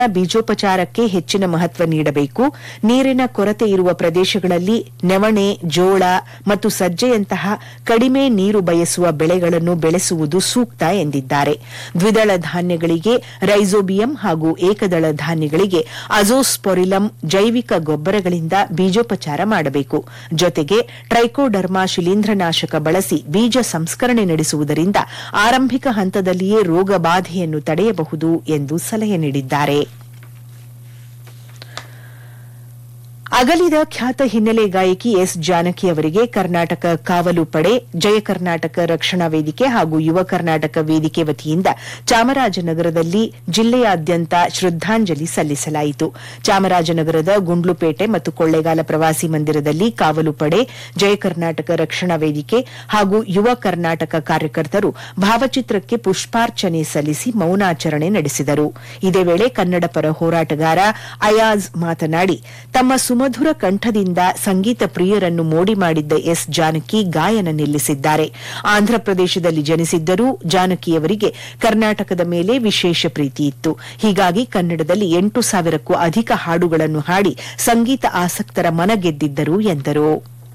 ಬೀಜೋಪಚಾರಕ್ಕೆ ಹೆಚ್ಚಿನ ಮಹತ್ವ ನೀಡಬೇಕು ನೀರಿನ ಕೊರತೆ ಇರುವ ಪ್ರದೇಶಗಳಲ್ಲಿ ನವಣೆ ಜೋಳ ಮತ್ತು ಸಜ್ಜೆಯಂತಹ ಕಡಿಮೆ ನೀರು ಬಯಸುವ ಬೆಳೆಗಳನ್ನು ಬೆಳೆಸುವುದು ಸೂಕ್ತ ಎಂದಿದ್ದಾರೆ ದ್ವಿದಳ ಧಾನ್ಯಗಳಿಗೆ ರೈಸೋಬಿಯಂ ಹಾಗೂ ಏಕದಳ ಧಾನ್ಯಗಳಿಗೆ ಅಜೋಸ್ಪೊರಿಲಂ ಜೈವಿಕ ಗೊಬ್ಬರಗಳಿಂದ ಬೀಜೋಪಚಾರ ಮಾಡಬೇಕು ಜೊತೆಗೆ ಟ್ರೈಕೋಡರ್ಮಾ ಶಿಲೀಂಧ್ರನಾಶಕ ಬಳಸಿ ಬೀಜ ಸಂಸ್ಕರಣೆ ನಡೆಸುವುದರಿಂದ ಆರಂಭಿಕ ಹಂತದಲ್ಲಿಯೇ ರೋಗ ಬಾಧೆಯನ್ನು ತಡೆಯಬಹುದು ಎಂದು ಸಲಹೆ ನೀಡಿದ್ದಾರೆ ಅಗಲಿದ ಖ್ಯಾತ ಹಿನ್ನೆಲೆ ಗಾಯಕಿ ಎಸ್ ಜಾನಕಿ ಅವರಿಗೆ ಕರ್ನಾಟಕ ಕಾವಲು ಪಡೆ ಜಯ ಕರ್ನಾಟಕ ರಕ್ಷಣಾ ವೇದಿಕೆ ಹಾಗೂ ಯುವ ಕರ್ನಾಟಕ ವೇದಿಕೆ ವತಿಯಿಂದ ಚಾಮರಾಜನಗರದಲ್ಲಿ ಜಿಲ್ಲೆಯಾದ್ಯಂತ ಶ್ರದ್ದಾಂಜಲಿ ಸಲ್ಲಿಸಲಾಯಿತು ಚಾಮರಾಜನಗರದ ಗುಂಡ್ಲುಪೇಟೆ ಮತ್ತು ಕೊಳ್ಳೇಗಾಲ ಪ್ರವಾಸಿ ಮಂದಿರದಲ್ಲಿ ಕಾವಲು ಪಡೆ ಜಯ ಕರ್ನಾಟಕ ರಕ್ಷಣಾ ವೇದಿಕೆ ಹಾಗೂ ಯುವ ಕರ್ನಾಟಕ ಕಾರ್ಯಕರ್ತರು ಭಾವಚಿತ್ರಕ್ಕೆ ಪುಷ್ಪಾರ್ಚನೆ ಸಲ್ಲಿಸಿ ಮೌನಾಚರಣೆ ನಡೆಸಿದರು ಇದೇ ವೇಳೆ ಕನ್ನಡ ಪರ ಹೋರಾಟಗಾರ ಅಯಾಜ್ ಮಾತನಾಡಿ ತಮ್ಮ ಸುಮಧುರ ಕಂಠದಿಂದ ಸಂಗೀತ ಪ್ರಿಯರನ್ನು ಮೋಡಿ ಮಾಡಿದ್ದ ಎಸ್ ಜಾನಕಿ ಗಾಯನ ನಿಲ್ಲಿಸಿದ್ದಾರೆ ಆಂಧ್ರಪ್ರದೇಶದಲ್ಲಿ ಜನಿಸಿದ್ದರೂ ಜಾನಕಿಯವರಿಗೆ ಕರ್ನಾಟಕದ ಮೇಲೆ ವಿಶೇಷ ಪ್ರೀತಿ ಇತ್ತು ಹೀಗಾಗಿ ಕನ್ನಡದಲ್ಲಿ ಎಂಟು ಸಾವಿರಕ್ಕೂ ಅಧಿಕ ಹಾಡುಗಳನ್ನು ಹಾಡಿ ಸಂಗೀತ ಆಸಕ್ತರ ಮನಗೆದ್ದಿದ್ದರು ಎಂದರು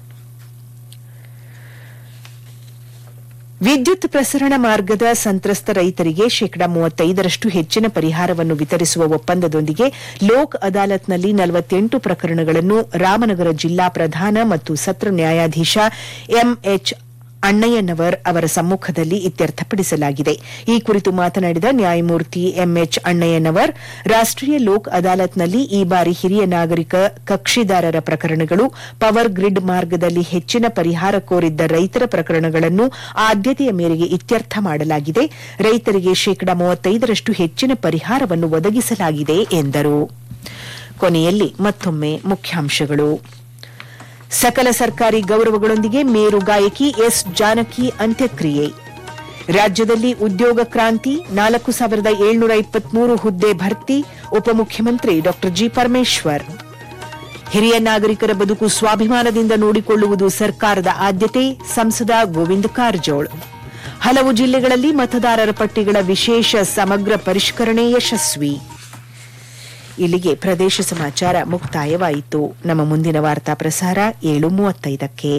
ವಿದ್ಯುತ್ ಪ್ರಸರಣ ಮಾರ್ಗದ ಸಂತ್ರಸ್ತ ರೈತರಿಗೆ ಶೇಕಡಾ ಮೂವತ್ತೈದರಷ್ಟು ಹೆಚ್ಚಿನ ಪರಿಹಾರವನ್ನು ವಿತರಿಸುವ ಒಪ್ಪಂದದೊಂದಿಗೆ ಲೋಕ್ ಅದಾಲತ್ನಲ್ಲಿ ನಲವತ್ತೆಂಟು ಪ್ರಕರಣಗಳನ್ನು ರಾಮನಗರ ಜಿಲ್ಲಾ ಪ್ರಧಾನ ಮತ್ತು ಸತ್ರ ನ್ಯಾಯಾಧೀಶ ಎಂಎಚ್ ಅಣ್ಣಯ್ಯನವರ್ ಅವರ ಸಮ್ಮುಖದಲ್ಲಿ ಇತ್ಯರ್ಥಪಡಿಸಲಾಗಿದೆ ಈ ಕುರಿತು ಮಾತನಾಡಿದ ನ್ಯಾಯಮೂರ್ತಿ ಎಂಎಚ್ ಅಣ್ಣಯ್ಯನವರ್ ರಾಷ್ಟೀಯ ಲೋಕ್ ಅದಾಲತ್ನಲ್ಲಿ ಈ ಬಾರಿ ಹಿರಿಯ ನಾಗರಿಕ ಕಕ್ಷಿದಾರರ ಪ್ರಕರಣಗಳು ಪವರ್ ಗ್ರಿಡ್ ಮಾರ್ಗದಲ್ಲಿ ಹೆಚ್ಚಿನ ಪರಿಹಾರ ಕೋರಿದ್ದ ರೈತರ ಪ್ರಕರಣಗಳನ್ನು ಆದ್ಯತೆಯ ಮೇರೆಗೆ ಇತ್ಯರ್ಥ ಮಾಡಲಾಗಿದೆ ರೈತರಿಗೆ ಶೇಕಡಾ ಮೂವತ್ತೈದರಷ್ಟು ಹೆಚ್ಚಿನ ಪರಿಹಾರವನ್ನು ಒದಗಿಸಲಾಗಿದೆ ಎಂದರು ಕೊನೆಯಲ್ಲಿ ಮತ್ತೊಮ್ಮೆ ಮುಖ್ಯಾಂಶಗಳು ಸಕಲ ಸರ್ಕಾರಿ ಗೌರವಗಳೊಂದಿಗೆ ಮೇರು ಗಾಯಕಿ ಎಸ್ ಜಾನಕಿ ಅಂತ್ಯಕ್ರಿಯೆ ರಾಜ್ಯದಲ್ಲಿ ಉದ್ಯೋಗ ಕ್ರಾಂತಿ ನಾಲ್ಕು ಸಾವಿರದ ಏಳ್ನೂರ ಇಪ್ಪತ್ಮೂರು ಹುದ್ದೆ ಭರ್ತಿ ಉಪಮುಖ್ಯಮಂತ್ರಿ ಡಾ ಜಿ ಪರಮೇಶ್ವರ್ ಹಿರಿಯ ನಾಗರಿಕರ ಬದುಕು ಸ್ವಾಭಿಮಾನದಿಂದ ನೋಡಿಕೊಳ್ಳುವುದು ಸರ್ಕಾರದ ಆದ್ಯತೆ ಸಂಸದ ಗೋವಿಂದ ಕಾರಜೋಳ್ ಹಲವು ಜಿಲ್ಲೆಗಳಲ್ಲಿ ಮತದಾರರ ಪಟ್ಟಿಗಳ ವಿಶೇಷ ಸಮಗ್ರ ಪರಿಷ್ಕರಣೆ ಯಶಸ್ವಿ ಇಲ್ಲಿಗೆ ಪ್ರದೇಶ ಸಮಾಚಾರ ಮುಕ್ತಾಯವಾಯಿತು ನಮ್ಮ ಮುಂದಿನ ವಾರ್ತಾ ಪ್ರಸಾರ ಏಳು ಮೂವತ್ತೈದಕ್ಕೆ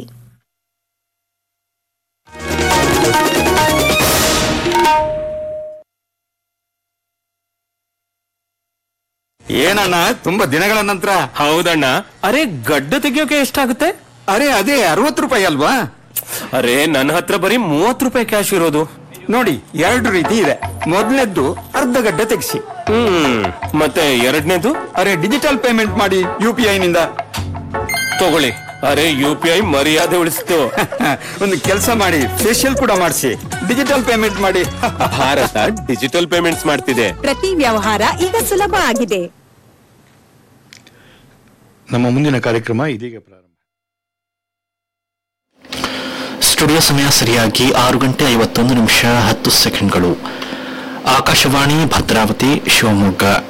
ಏನಣ್ಣ ತುಂಬಾ ದಿನಗಳ ನಂತರ ಹೌದಣ್ಣ ಅರೆ ಗಡ್ಡ ತೆಗಿಯೋಕೆ ಎಷ್ಟಾಗುತ್ತೆ ಅರೆ ಅದೇ ಅರವತ್ತು ರೂಪಾಯಿ ಅಲ್ವಾ ಅರೆ ನನ್ನ ಹತ್ರ ಬರೀ ಮೂವತ್ ರೂಪಾಯಿ ಕ್ಯಾಶ್ ಇರೋದು ನೋಡಿ ಎರಡು ರೀತಿ ಇದೆ ಮೊದಲನೇದ್ದು ಅರ್ಧ ಗಡ್ಡೆ ತೆಗಿಸಿ ಹ್ಮ್ ಮತ್ತೆ ಎರಡನೇದು ಅರೆ ಡಿಜಿಟಲ್ ಪೇಮೆಂಟ್ ಮಾಡಿ ಯು ಪಿ ಐ ನಿಂದ ತಗೊಳ್ಳಿ ಅರೆ ಯು ಪಿ ಐ ಮರ್ಯಾದೆ ಉಳಿಸ್ತು ಒಂದು ಕೆಲಸ ಮಾಡಿ ಫೇಶಿಯಲ್ ಕೂಡ ಮಾಡಿಸಿ ಡಿಜಿಟಲ್ ಪೇಮೆಂಟ್ ಮಾಡಿ ಭಾರತ ಡಿಜಿಟಲ್ ಪೇಮೆಂಟ್ಸ್ ಮಾಡ್ತಿದೆ ಪ್ರತಿ ವ್ಯವಹಾರ ಈಗ ಸುಲಭ ಆಗಿದೆ ನಮ್ಮ ಮುಂದಿನ ಕಾರ್ಯಕ್ರಮ ಇದೀಗ ಪ್ರಾರಂಭ ಸ್ಟುಡಿಯೋ ಸಮಯ ಸರಿಯಾಗಿ ಆರು ಗಂಟೆ ಐವತ್ತೊಂದು ನಿಮಿಷ ಹತ್ತು ಸೆಕೆಂಡ್ಗಳು ಆಕಾಶವಾಣಿ ಭದ್ರಾವತಿ ಶಿವಮೊಗ್ಗ